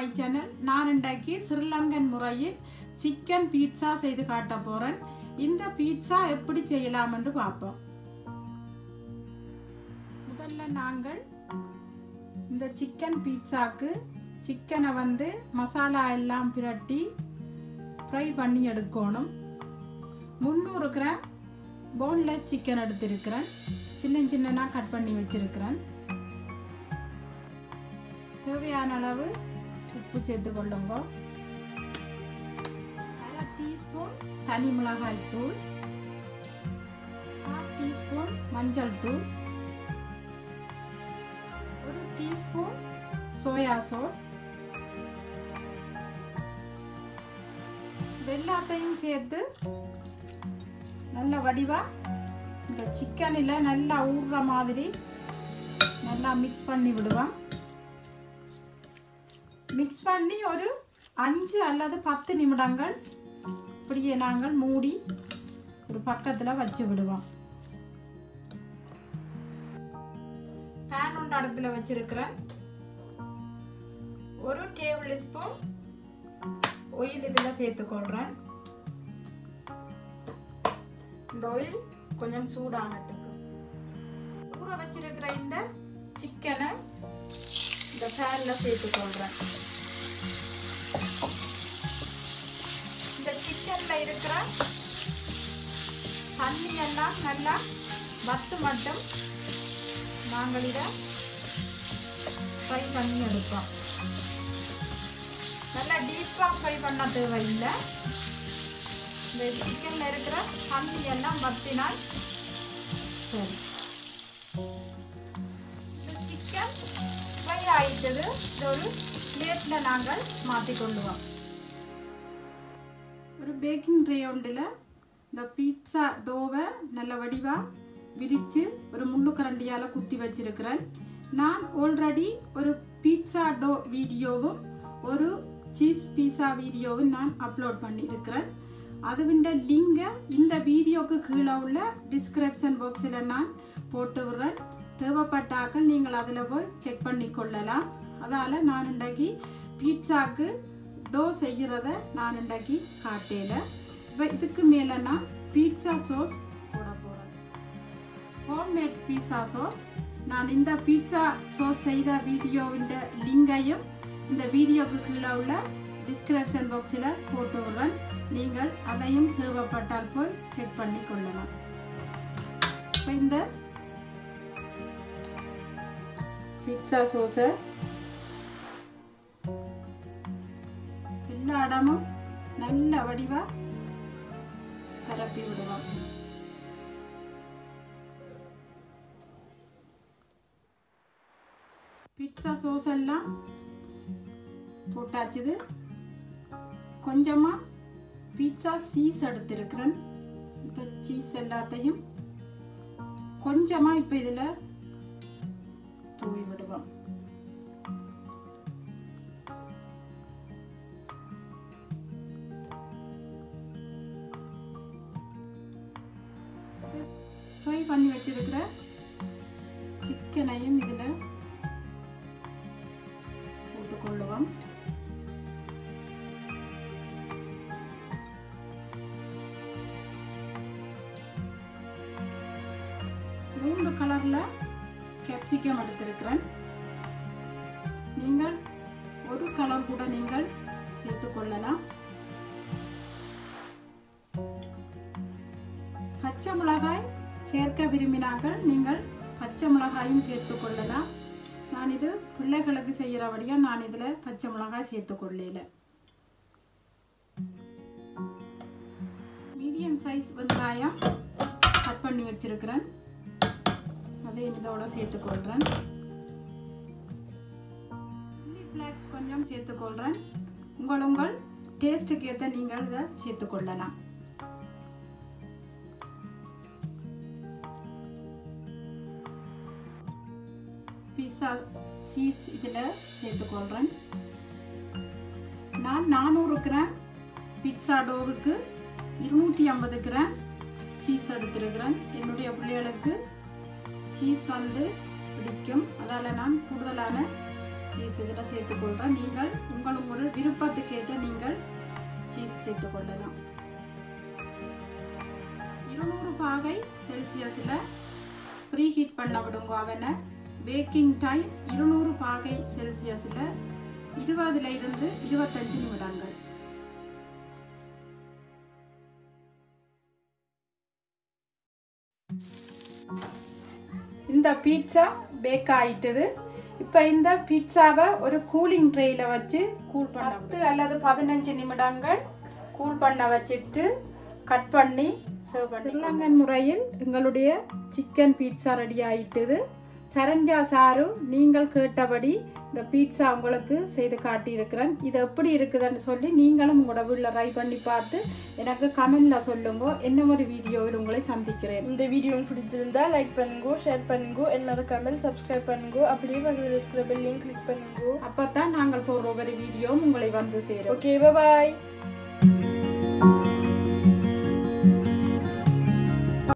channel நான் இன்றைக்கு ஸ்ரீலங்கன் முறையில் சிக்கன் பீட்சா செய்து காட்ட போகிறேன் இந்த பீட்சா எப்படி செய்யலாம் என்று பார்ப்போம் முதல்ல நாங்கள் இந்த சிக்கன் பீட்சாக்கு சிக்கனை வந்து மசாலா எல்லாம் பிரட்டி ஃப்ரை பண்ணி எடுக்கணும் முந்நூறு கிராம் போன்லெஸ் சிக்கன் எடுத்திருக்கிறேன் சின்ன சின்னதாக கட் பண்ணி வச்சிருக்கிறேன் தேவையான அளவு உப்பு சேர்த்து கொள்ளுங்க அரை டீஸ்பூன் தனி மிளகாய் தூள் கால் டீஸ்பூன் மஞ்சள் தூள் ஒரு டீஸ்பூன் சோயா சாஸ் எல்லாத்தையும் சேர்த்து நல்ல வடிவா இந்த சிக்கனில் நல்லா ஊறுற மாதிரி நல்லா மிக்ஸ் பண்ணி விடுவோம் மிக்ஸ் பண்ணி ஒரு அஞ்சு அல்லது பத்து நிமிடங்கள் இப்படியே நாங்கள் மூடி ஒரு பக்கத்தில் வச்சு விடுவோம் பேன் ஒன்று அடுப்பில் வச்சிருக்கிறேன் ஒரு டேபிள் ஸ்பூன் ஒயில் இதில் சேர்த்துக்கொள்கிறேன் இந்த ஆயில் கொஞ்சம் சூடாகட்டுக்கு ஊற வச்சிருக்கிற இந்த சிக்கனை இந்த பேனில் சேர்த்துக்கொள்கிறேன் இந்த சிக்கனில் இருக்கிற தண்ணி எல்லாம் நல்லா வத்து மட்டும் நாங்கள் இதை ஃப்ரை பண்ணி எடுப்போம் நல்லா டீப்பாக ஃப்ரை பண்ண தேவையில்லை இந்த சிக்கனில் இருக்கிற தண்ணி எல்லாம் வத்தினால் சரி இந்த சிக்கன் ஃப்ரை ஆயிட்டது இந்த ஒரு பிளேட்டில் நாங்கள் மாற்றிக்கொள்ளுவோம் ஒரு பேக்கிங் ட்ரே ஒன்றில் இந்த பீட்சா டோவை நல்ல வடிவாக விரித்து ஒரு முள்ளு கரண்டியால் குத்தி வச்சிருக்கிறேன் நான் ஆல்ரெடி ஒரு பீட்சா டோ வீடியோவும் ஒரு சீஸ் பீஸா வீடியோவும் நான் அப்லோட் பண்ணியிருக்கிறேன் அதுவிண்ட லிங்கை இந்த வீடியோக்கு கீழே உள்ள டிஸ்கிரிப்ஷன் பாக்ஸில் நான் போட்டு விடுறேன் தேவைப்பட்டாக்கள் நீங்கள் அதில் போய் செக் பண்ணி கொள்ளலாம் அதால் நான் இன்றைக்கி பீட்சாக்கு டோ செய்கிறத நான் இன்றைக்கி காட்டேல இப்போ இதுக்கு மேலே நான் பீட்சா சோஸ் போட போகிறேன் ஹோம்மேட் பீட்சா சோஸ் நான் இந்த பீட்சா சோஸ் செய்த வீடியோவின் லிங்கையும் இந்த வீடியோக்கு கீழே உள்ள டிஸ்கிரிப்ஷன் பாக்ஸில் போட்டு விடுறேன் நீங்கள் அதையும் தேவைப்பட்டால் போய் செக் பண்ணி கொள்ளலாம் இப்போ இந்த பிட்சா சோஸை எல்லா இடமும் நல்ல வடிவா பரப்பி விடுவோம் பிட்சா சோஸ் எல்லாம் போட்டாச்சுது கொஞ்சமாக பீட்சா சீஸ் எடுத்திருக்கிறேன் இந்த சீஸ் எல்லாத்தையும் கொஞ்சமாக இப்போ இதில் தூவி விடுவோம் ஃப்ரை பண்ணி வச்சிருக்கிற சிக்கனையும் இதில் போட்டுக்கொள்ளுவோம் மூணு கலரில் கேப்சிகம் எடுத்திருக்கிறேன் நீங்கள் ஒரு கலர் கூட நீங்கள் சேர்த்து கொள்ளலாம் பச்சை மிளகாய் சேர்க்க விரும்பினார்கள் நீங்கள் பச்சை மிளகாயும் சேர்த்து கொள்ளலாம் நான் இது பிள்ளைகளுக்கு செய்கிறபடியாக நான் இதில் பச்சை மிளகாய் சேர்த்து கொள்ளல மீடியம் சைஸ் வெங்காயம் கட் பண்ணி வச்சிருக்கிறேன் அதையும் இதோட சேர்த்துக்கொள்கிறேன் சில்லி ஃப்ளாக்ஸ் கொஞ்சம் சேர்த்துக்கொள்கிறேன் உங்கள் உங்கள் டேஸ்ட்டுக்கு ஏற்ற நீங்கள் இதை சேர்த்துக்கொள்ளலாம் பீஸா சீஸ் இதில் சேர்த்துக்கொள்கிறேன் நான் நானூறு கிராம் பிட்சா டோவுக்கு இருநூற்றி ஐம்பது கிராம் சீஸ் எடுத்திருக்கிறேன் என்னுடைய பிள்ளைகளுக்கு சீஸ் வந்து பிடிக்கும் அதால் நான் கூடுதலான சீஸ் இதில் சேர்த்துக்கொள்கிறேன் நீங்கள் உங்கள் உங்கள் விருப்பத்துக்கேற்ற நீங்கள் சீஸ் சேர்த்துக்கொள்ளலாம் இருநூறு பாகை செல்சியஸில் ப்ரீ ஹீட் பண்ண விடுங்க அவனை பேக்கிங் டைம் இருநூறு பாகை செல்சியஸில் இருபதுல இருந்து இருபத்தஞ்சு நிமிடங்கள் இந்த பீட்சா பேக் ஆயிட்டது இப்போ இந்த பீட்சாவை ஒரு கூலிங் ட்ரேயில் வச்சு கூல் பண்ண பத்து அல்லது பதினஞ்சு நிமிடங்கள் கூல் பண்ண வச்சுட்டு கட் பண்ணி சர்வ் பண்ணி ஸ்ரீலங்கன் முறையில் எங்களுடைய சிக்கன் பீட்சா ரெடி ஆயிட்டது சரஞ்சா சாரு நீங்கள் கேட்டபடி இந்த பீட்சா உங்களுக்கு செய்து காட்டியிருக்கிறேன் இது எப்படி இருக்குதுன்னு சொல்லி நீங்களும் உங்களோட வீட்டில் ட்ரை பண்ணி பார்த்து எனக்கு கமெண்டில் சொல்லுங்க என்ன ஒரு வீடியோவில் உங்களை சந்திக்கிறேன் இந்த வீடியோ உங்களுக்கு பிடிச்சிருந்தா லைக் பண்ணுங்க ஷேர் பண்ணுங்க என்ன மறக்காமல் சப்ஸ்கிரைப் பண்ணுங்க அப்படியே பக்கத்தில் இருக்கிற பெல்லையும் கிளிக் பண்ணுங்க அப்போ தான் நாங்கள் போடுற ஒரு வீடியோவும் உங்களை வந்து சேரும் ஓகே பாய்